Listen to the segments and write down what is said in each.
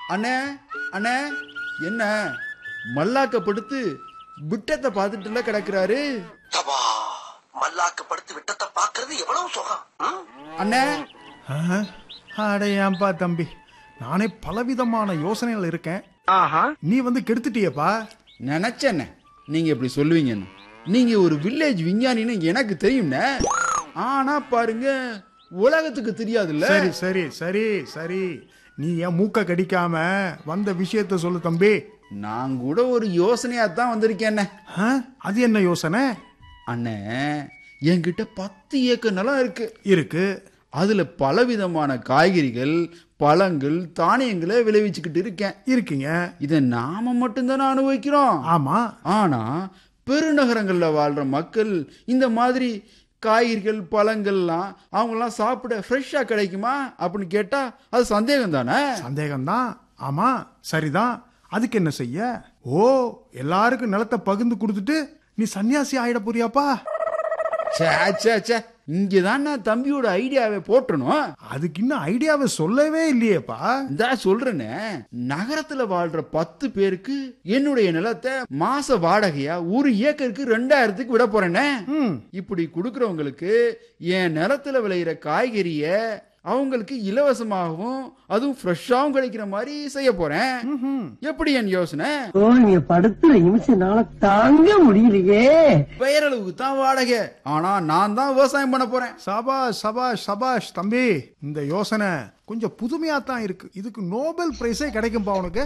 அண்ணே அண்ணே என்ன மல்லாக்கப்படுத்து விட்டத்தை பார்த்துட்டுல கிடக்குறாரு தபா மல்லாக்கப்படுத்தி விட்டத்தை பாக்குறது எவ்வளவு சுகம் ம்? அண்ணே ஆ? அட ஏன்பா தம்பி நானே பலவிதமான யோசனைகள் இருக்கேன் நீ வந்து கெடுத்துட்டியப்பா நினைச்சேண்ணே நீங்க இப்படி சொல்லுவீங்கன்னு நீங்க ஒரு வில்லேஜ் விஞ்ஞானின்னு எனக்கு தெரியும்ண்ணே ஆனா பாருங்க உலகத்துக்கு தெரியாதுல்ல சரி சரி சரி சரி நீ ஏன் மூக்க கடிக்காம வந்த விஷயத்த சொல்லு தம்பி நான் கூட ஒரு யோசனையா தான் வந்திருக்கேண்ணே ஆ? அது என்ன யோசனை அண்ணே என்கிட்ட பத்து ஏக்கர் நிலம் இருக்கு இருக்கு அதுல பலவிதமான காய்கறிகள் பழங்கள் தானியங்களை விளைவிச்சுக்கிட்டு இருக்கேன் இருக்கீங்க இதை நாம மட்டும்தானே அனுபவிக்கிறோம் ஆமா ஆனா பெருநகரங்கள்ல வாழ்ற மக்கள் இந்த மாதிரி காய்கறிகள் பழங்கள்லாம் அவங்கெல்லாம் சாப்பிட ஃப்ரெஷ்ஷா கிடைக்குமா அப்படின்னு கேட்டா அது சந்தேகம் தானே சந்தேகம்தான் ஆமா சரிதான் அதுக்கு என்ன செய்ய ஓ எல்லாருக்கும் நிலத்தை பகிர்ந்து கொடுத்துட்டு நீ சன்னியாசி ஆயிட போறியாப்பா சே சே சே இங்கதான் நான் தம்பியோட ஐடியாவை போட்டணும் அதுக்கு இன்னும் ஐடியாவை சொல்லவே இல்லையேப்பா இந்த சொல்றேனே நகரத்துல வாழ்ற பத்து பேருக்கு என்னுடைய நிலத்தை மாச வாடகையா ஒரு ஏக்கருக்கு ரெண்டாயிரத்துக்கு விட போறேனே ம் இப்படி கொடுக்கறவங்களுக்கு என் நிலத்துல விளையிற காய்கறிய அவங்களுக்கு இலவசமாகவும் அதுவும் ஃப்ரெஷ்ஷாகவும் கிடைக்கிற மாதிரி செய்ய போறேன் எப்படி என் யோசனை ஓ நீங்க படுத்துற நிமிஷம்னால தாங்க முடியலையே பெயரளவுக்கு தான் வாடகை ஆனா நான் தான் விவசாயம் பண்ண போறேன் சபாஷ் சபாஷ் சபாஷ் தம்பி இந்த யோசனை கொஞ்சம் புதுமையா தான் இருக்கு இதுக்கு நோபல் பிரைஸே கிடைக்கும்பா உனக்கு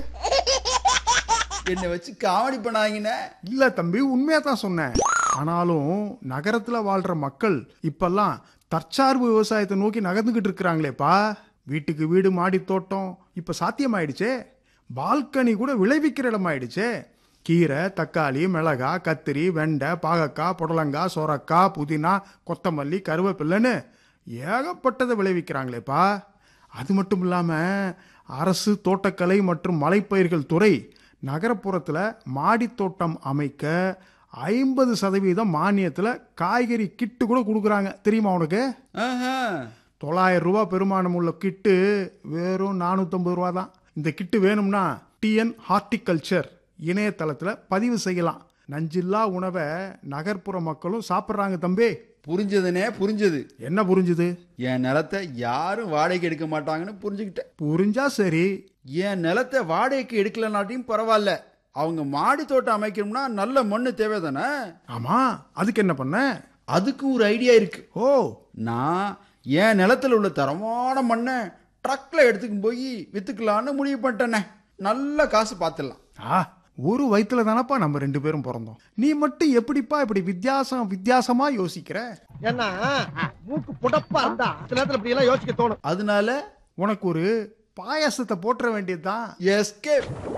என்னை வச்சு காமெடி பண்ணாங்கன்னு இல்ல தம்பி உண்மையா தான் சொன்னேன் ஆனாலும் நகரத்துல வாழ்ற மக்கள் இப்பெல்லாம் தற்சார்பு விவசாயத்தை நோக்கி நகர்ந்துகிட்டு இருக்கிறாங்களேப்பா வீட்டுக்கு வீடு மாடி தோட்டம் இப்ப சாத்தியமாயிடுச்சே பால்கனி கூட விளைவிக்கிற இடமாயிடுச்சே கீரை தக்காளி மிளகா கத்திரி வெண்டை பாகக்காய் புடலங்காய் சொரக்காய் புதினா கொத்தமல்லி கருவேப்பில்லைன்னு ஏகப்பட்டதை விளைவிக்கிறாங்களேப்பா அது மட்டும் இல்லாம அரசு தோட்டக்கலை மற்றும் மலைப்பயிர்கள் துறை நகரப்புறத்துல மாடித் தோட்டம் அமைக்க ஐம்பது சதவீதம் மானியத்துல காய்கறி கிட்டு கூட கொடுக்குறாங்க தெரியுமா உனக்கு ஆஹா. தொள்ளாயிரம் ரூபாய் பெருமானம் உள்ள கிட்டு வெறும் நானூற்றம்பது ரூபா தான் இந்த கிட்டு வேணும்னா டிஎன் ஹார்டிகல்ச்சர் இணையதளத்தில் பதிவு செய்யலாம் நஞ்சில்லா உணவை நகர்ப்புற மக்களும் சாப்பிட்றாங்க தம்பி புரிஞ்சதுனே புரிஞ்சது என்ன புரிஞ்சுது என் நிலத்தை யாரும் வாடகைக்கு எடுக்க மாட்டாங்கன்னு புரிஞ்சுக்கிட்டேன் புரிஞ்சா சரி என் நிலத்தை வாடகைக்கு எடுக்கலனாட்டியும் பரவாயில்ல அவங்க மாடி தோட்டம் அமைக்கணும்னா நல்ல மண்ணு தேவை தானே ஆமா அதுக்கு என்ன பண்ண அதுக்கு ஒரு ஐடியா இருக்கு ஓ நான் என் நிலத்துல உள்ள தரமான மண்ணை ட்ரக்ல எடுத்துக்கும் போய் வித்துக்கலான்னு முடிவு பண்ணிட்டேனே நல்ல காசு பார்த்துடலாம் ஆ ஒரு வயித்துல தானப்பா நம்ம ரெண்டு பேரும் பிறந்தோம் நீ மட்டும் எப்படிப்பா இப்படி வித்தியாசம் வித்தியாசமா யோசிக்கிற ஏன்னா மூக்கு புடப்பா இருந்தா சில நேரத்துல இப்படி எல்லாம் யோசிக்க தோணும் அதனால உனக்கு ஒரு பாயாசத்தை போட்டுற வேண்டியதுதான் எஸ்கேப்